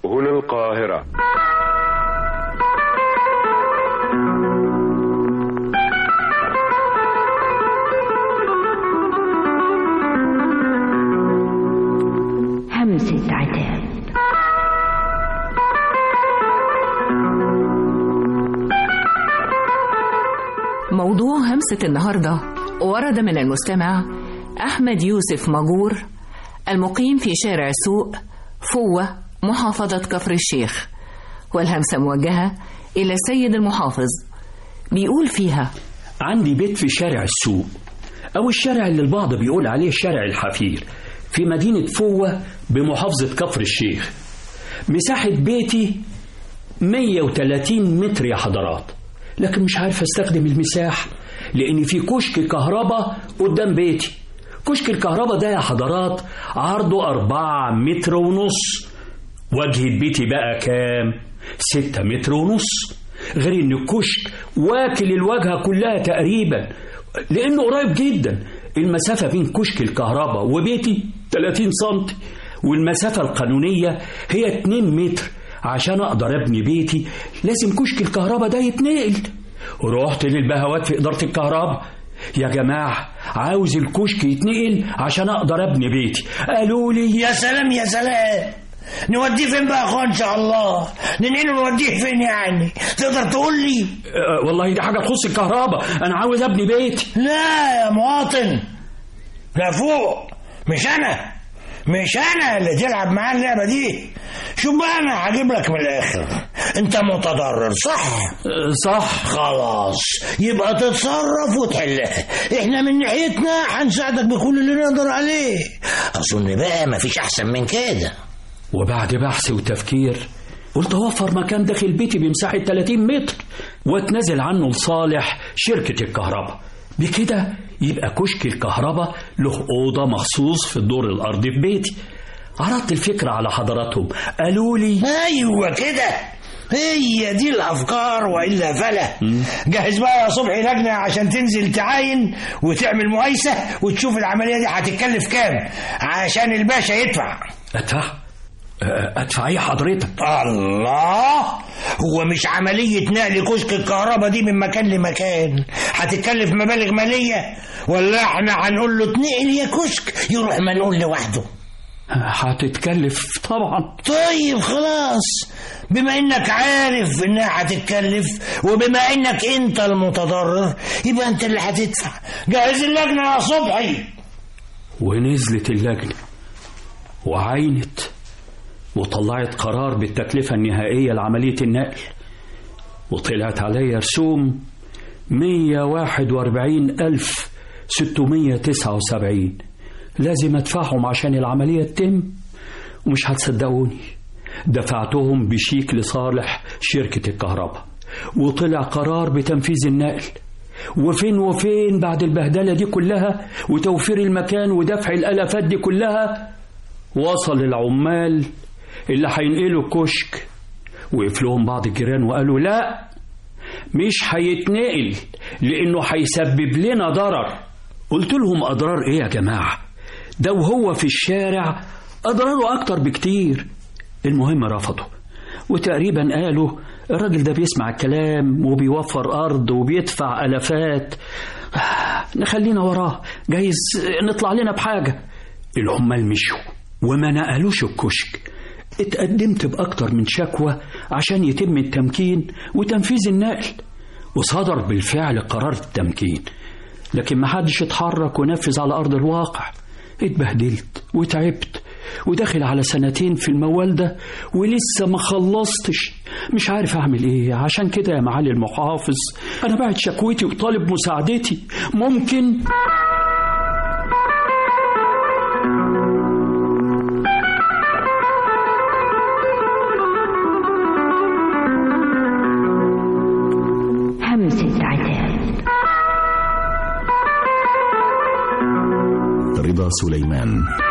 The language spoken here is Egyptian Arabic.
هنا القاهرة همسة عتاب موضوع همسة النهاردة ورد من المستمع أحمد يوسف مجور المقيم في شارع السوق فوة محافظة كفر الشيخ والهمسة موجهة إلى السيد المحافظ بيقول فيها عندي بيت في شارع السوق أو الشارع اللي البعض بيقول عليه شارع الحفير في مدينة فوة بمحافظة كفر الشيخ مساحة بيتي 130 متر يا حضرات لكن مش عارف استخدم المساحة لأن في كشك كهرباء قدام بيتي كشك الكهرباء ده يا حضرات عرضه أربعة متر ونص واجهة بيتي بقى كام؟ ستة متر ونص غير ان الكشك واكل الواجهة كلها تقريبا لانه قريب جدا المسافة بين كشك الكهرباء وبيتي 30 سم والمسافة القانونية هي 2 متر عشان اقدر ابني بيتي لازم كشك الكهرباء ده يتنقل رحت للبهوات في إدارة الكهرباء يا جماعة عاوز الكشك يتنقل عشان أقدر أبني بيتي قالوا لي يا سلام يا سلام نوديه فين بقى يا اخوان ان شاء الله ننقله نوديه فين يعني تقدر تقول لي أه والله دي حاجة تخص الكهرباء أنا عاوز أبني بيتي لا يا مواطن لا فوق مش انا مش انا اللي تلعب معاه اللعبه دي شوف بقى انا هجيب لك من الاخر انت متضرر صح أه صح خلاص يبقى تتصرف وتحلها احنا من ناحيتنا هنساعدك بكل اللي نقدر عليه اظن بقى مفيش احسن من كده وبعد بحث وتفكير قلت اوفر مكان داخل بيتي بمساحة 30 متر واتنازل عنه لصالح شركة الكهرباء بكده يبقى كشك الكهرباء له أوضة مخصوص في الدور الأرضي في بيتي عرضت الفكرة على حضراتهم قالوا لي ايوه كده هي دي الافكار والا فلا جهز بقى يا صبحي لجنه عشان تنزل تعاين وتعمل مقايسه وتشوف العمليه دي هتتكلف كام عشان الباشا يدفع أدفع أدفع إيه حضرتك الله هو مش عملية نقل كشك الكهرباء دي من مكان لمكان هتتكلف مبالغ مالية ولا احنا هنقول له اتنقل يا كشك يروح منقول لوحده هتتكلف طبعا طيب خلاص بما انك عارف انها هتتكلف وبما انك انت المتضرر يبقى انت اللي هتدفع جهز اللجنة يا صبحي ونزلت اللجنة وعينت وطلعت قرار بالتكلفة النهائية لعملية النقل وطلعت عليا رسوم 141679 لازم ادفعهم عشان العملية تتم ومش هتصدقوني دفعتهم بشيك لصالح شركة الكهرباء وطلع قرار بتنفيذ النقل وفين وفين بعد البهدلة دي كلها وتوفير المكان ودفع الألافات دي كلها وصل العمال اللي هينقلوا الكشك وقف لهم بعض الجيران وقالوا لا مش هيتنقل لانه هيسبب لنا ضرر قلت لهم اضرار ايه يا جماعه ده وهو في الشارع اضراره اكتر بكتير المهم رفضوا وتقريبا قالوا الراجل ده بيسمع الكلام وبيوفر ارض وبيدفع الافات نخلينا وراه جايز نطلع لنا بحاجه العمال مشوا وما نقلوش الكشك اتقدمت بأكتر من شكوى عشان يتم التمكين وتنفيذ النقل وصدر بالفعل قرار التمكين لكن ما حدش اتحرك ونفذ على أرض الواقع اتبهدلت وتعبت وداخل على سنتين في الموال ده ولسه ما خلصتش مش عارف اعمل ايه عشان كده يا معالي المحافظ انا بعت شكوتي وطالب مساعدتي ممكن همسة عتاب رضا سليمان